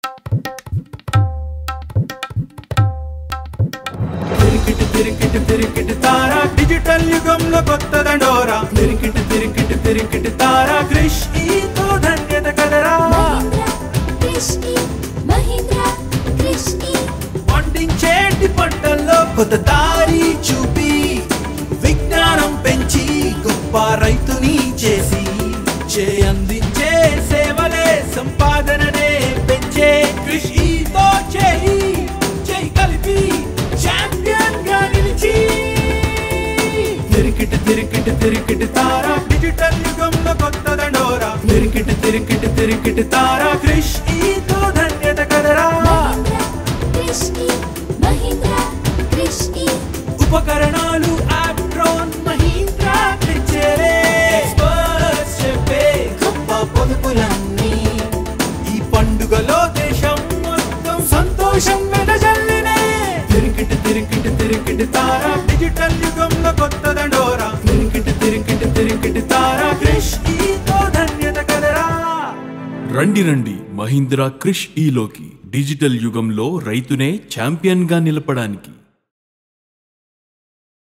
తిరికిటి తిరికిటి తిరికిటి తారా digital యుగంలో కొత్త దండోరా తిరికిటి తిరికిటి తిరికిటి తారా క్రిష్ ఈతో ధన్యత కదరా మహీంద్రా కృష్ణి మహీంద్రా కృష్ణి పండించేటి పంటల్లో కొత్త దారి చూపి విజ్ఞానం పెంచి గొప్ప రైతుని చేసి చే అందించే సేవలే సంపాదననే పెంచే కృషితో చేయి చేయి కలిపి ఛాంపియన్ గా నిలిచి తిరికిటి తిరికిటి తిరికిటి తారా డిజిటల్ యుగంలో కొత్త దండోరా తిరికిటి తిరికిటి తిరికిటి తారా కృష్ ఈతో ధన్యత కదరా మహీంద్రా కృష్ణి మహీంద్రా కృష్ణి ఉపకరణాలు ఆప్ట్రాన్ మహీంద్రా తెచ్చేరే ఎక్స్పర్ట్స్ చెప్పే గొప్ప పొదుపులన్నీ ఈ పండుగలో దేశం మొత్తం సంతోషం వెదజల్లినే తిరికిటి తిరికిటి తిరికిటి తారా డిజిటల్ యుగంలో కొత్త దండోరా తిరికిటి తిరికిటి తిరికిటి తారా క్రిష్ ఈతో ధన్యత కదరా రండి రండి మహీంద్రా క్రిష్ ఈలోకి డిజిటల్ యుగంలో రైతునే ఛాంపియన్గా నిలపడానికి